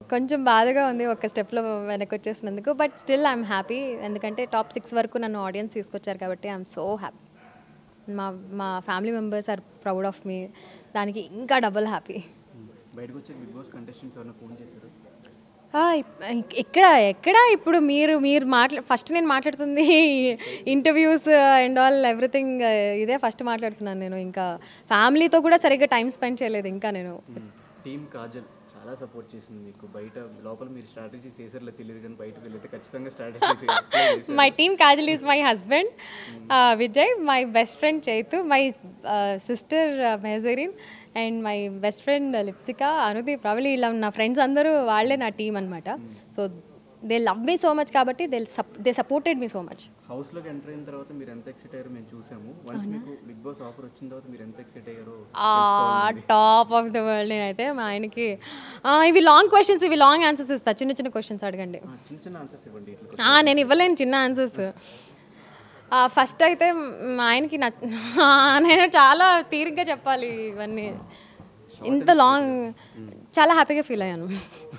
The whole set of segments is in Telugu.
కొంచెం బాధగా ఉంది ఒక స్టెప్లో వెనక్కి వచ్చేసినందుకు బట్ స్టిల్ ఐఎమ్ హ్యాపీ ఎందుకంటే టాప్ సిక్స్ వరకు నన్ను ఆడియన్స్ తీసుకొచ్చారు కాబట్టి ఐఎమ్ సో హ్యాపీ మా మా family members are proud of me దానికి ఇంకా డబుల్ హ్యాపీ బయటకు వచ్చే బిగ్ బాస్ కంటెస్టెంట్స్ ఎవరైనా ఫోన్ చేశారు ఎక్కడ ఎక్కడ ఇప్పుడు మీరు మీరు మాట్లా ఫస్ట్ నేను మాట్లాడుతుంది ఇంటర్వ్యూస్ అండ్ ఆల్ ఎవ్రీథింగ్ ఇదే ఫస్ట్ మాట్లాడుతున్నాను నేను ఇంకా ఫ్యామిలీతో కూడా సరిగ్గా టైం స్పెండ్ చేయలేదు ఇంకా నేను టీమ్ కాజల్ చాలా సపోర్ట్ చేసింది మీకు బయట లోపల మీరు స్ట్రాటజీ చేసారులే తెలియదు కానీ బయటకు వెళ్ళితే ఖచ్చితంగా strategy my team Kajal is my husband Vijay my best friend Chaitu my sister Mehazareen and my best friend Lipsika అనుది ప్రాబ్లీ ఇలా నా ఫ్రెండ్స్ అందరూ వాళ్ళే నా టీం అనమాట so they love me so much కాబట్టి they they supported me so much హౌస్లోకి ఎంటర్ అయిన తర్వాత మీరు ఎంత ఎక్సైట్ అయ్యారో మేము చూసాము వన్స్ మీకు బిగ్ బాస్ ఆఫర్ వచ్చిన తర్వాత మీరు ఎంత ఎక్సైట్ అయ్యారో టాప్ ఆఫ్ ద వరల్డ్ నేనైతే మా ఆయనకి "ఆ, ఇవి లాంగ్ క్వశ్చన్స్ ఇవి లాంగ్ ఆన్సర్స్ ఇస్తా చిన్న చిన్న క్వశ్చన్స్ అడగండి ఆ, చిన్న చిన్న ఆన్సర్స్ ఇవ్వండి ఇట్లా ఆ, నేను ఇవ్వలేను చిన్న ఆన్సర్స్ ఫస్ట్ అయితే మా ఆయనకి నచ్చ ఆ, నేను చాలా తీరిగ్గా చెప్పాలి ఇవన్నీ ఇంత లాంగ్ చాలా హ్యాపీగా ఫీల్ అయ్యాను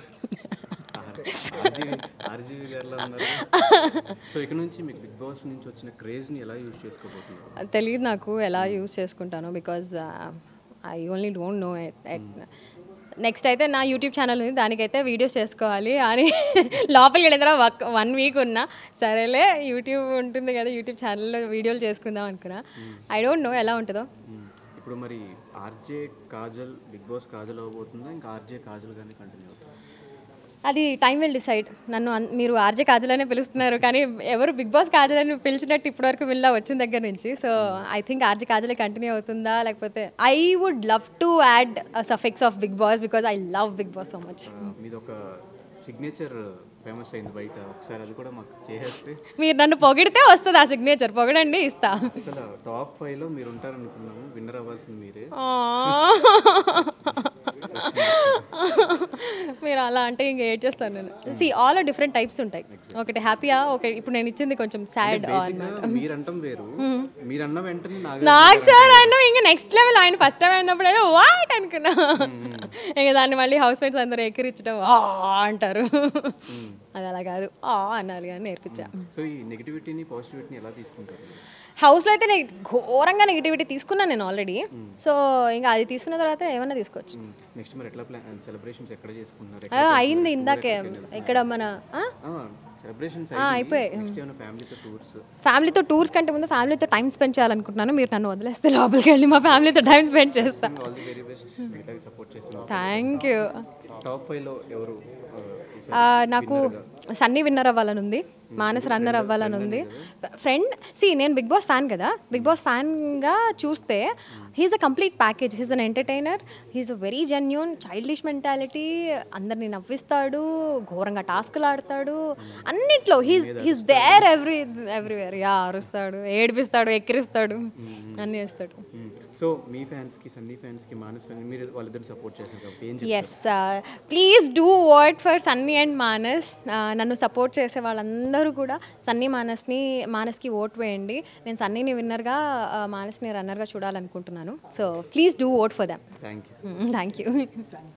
ఆర్జీవి ఆర్జీవి గారిలో ఉన్నారు సో ఇక నుంచి మీకు బిగ్ బాస్ నుంచి వచ్చిన క్రేజ్ని ఎలా యూజ్ చేసుకోబోతున్నారు తెలియదు నాకు ఎలా యూస్ చేసుకుంటాను because I only don't know next అయితే నా యూట్యూబ్ ఛానల్ ఉంది దానికైతే వీడియోస్ చేసుకోవాలి అని లోపలికి వెళ్ళిన తర్వాత వన్ వీక్ ఉన్నా సరేలే యూట్యూబ్ ఉంటుంది కదా యూట్యూబ్ ఛానల్లో వీడియోలు చేసుకుందాం అనుకున్నా ఐ డోంట్ నో ఎలా ఉంటుందో మ్మ్. ఇప్పుడు మరి ఆర్జే కాజల్ బిగ్ బాస్ కాజల్ అవ్వబోతుందా ఇంకా ఆర్జే కాజల్ కానీ కంటిన్యూ అవుతుందా అది టైం విల్ డిసైడ్ నన్ను అన్- మీరు ఆర్జే కాజలనే పిలుస్తున్నారు కానీ ఎవరు బిగ్ బాస్ కాజలని పిలిచినట్టు ఇప్పటివరకు వీళ్ళ వచ్చిన దగ్గర నుంచి సో ఐ థింక్ ఆర్జే కాజలే కంటిన్యూ అవుతుందా లేకపోతే I would love to add suffix of Bigg Boss because I love Bigg Boss so much ఆ, మీది ఒక సిగ్నేచర్ ఫేమస్ అయింది బయట ఒకసారి అది కూడా మాకు చేసేస్తే మీరు నన్ను పొగిడితే వస్తుంది ఆ సిగ్నేచర్ పొగడండి ఇస్తా అసలు టాప్ ఫైవ్లో మీరు ఉంటారనుకున్నాము విన్నర్ అవ్వాల్సింది మీరే మీరు అలా అంటే ఇంక ఏడ్ చేస్తాను నేను సి ఆల్ డిఫరెంట్ టైప్స్ ఉంటాయి ఒకటి హ్యాపీయా ఒక ఇప్పుడు నేను ఇచ్చింది కొంచెం సాడ్ బేసిక్గా మీరు అంటాం వేరు మీరు అన్న వెంటనే నాకు నాకు సార్ అన్న ఇంకా నెక్స్ట్ లెవెల్ ఆయన ఫస్ట్ టైం అయినప్పుడు అయితే వాట్ అనుకున్నా ఇంకా దాన్ని మళ్ళీ హౌస్ మేట్స్ అందరూ ఎక్కిరించడం ఆ అంటారు అది అలా కాదు ఆ అన్నారు కానీ నేర్పించా సో ఈ నెగిటివిటీని పాజిటివిటీని ఎలా తీసుకుంటారు మీరు? హౌస్లో అయితే నేను ఘోరంగా నెగిటివిటీ తీసుకున్నాను నేను ఆల్రెడీ సో ఇంకా అది తీసుకున్న తర్వాత ఏమన్నా తీసుకోవచ్చు నెక్స్ట్ మరి ఎట్లా ప్లాన్ సెలబ్రేషన్స్ ఎక్కడ చేసుకుంటున్నారు ఆ, అయింది ఇందాకే ఇక్కడ మన ఆ? సెలబ్రేషన్స్ అయిపోయాయి. నెక్స్ట్ ఏమైనా ఫ్యామిలీతో టూర్స్ ఫ్యామిలీతో టూర్స్ కంటే ముందు ఫ్యామిలీతో టైం స్పెండ్ చేయాలనుకుంటున్నాను మీరు నన్ను వదిలేస్తే లోపలికి వెళ్ళి మా ఫ్యామిలీతో టైం స్పెండ్ చేస్తా ఆల్ ది వెరీ బెస్ట్ మిగతా సపోర్ట్ చేస్తున్నాం థ్యాంక్ యూ టాప్ ఫైవ్లో ఎవరు ఆ, ఈసారి నాకు సన్నీ విన్నర్ అవ్వాలని ఉంది మానస్ రన్నర్ అవ్వాలని ఉంది ఫ్రెండ్ సి నేను బిగ్ బాస్ ఫ్యాన్ కదా బిగ్ బాస్ ఫ్యాన్గా చూస్తే he's a complete package he's an entertainer he's a very genuine childish mentality అందరిని నవ్విస్తాడు ఘోరంగా టాస్క్లు ఆడతాడు అన్నిట్లో he's he's there every everywhere yeah అరుస్తాడు ఏడిపిస్తాడు ఎక్కిరిస్తాడు అన్నీ చేస్తాడు సో మీ ఫ్యాన్స్కి సన్నీ ఫ్యాన్స్కి మానస్ ఫ్యాన్స్ మీరు వాళ్ళిద్దరు సపోర్ట్ చేస్తారు కాబట్టి ఏం చెప్తారు yes please do vote for Sunny and Manas నన్ను సపోర్ట్ చేసే వాళ్ళందరూ కూడా సన్నీ మానస్ని మానస్కి ఓట్ వేయండి నేను సన్నీని విన్నర్గా మానస్ని రన్నర్గా చూడాలనుకుంటున్నాను so please do vote for them thank you thank you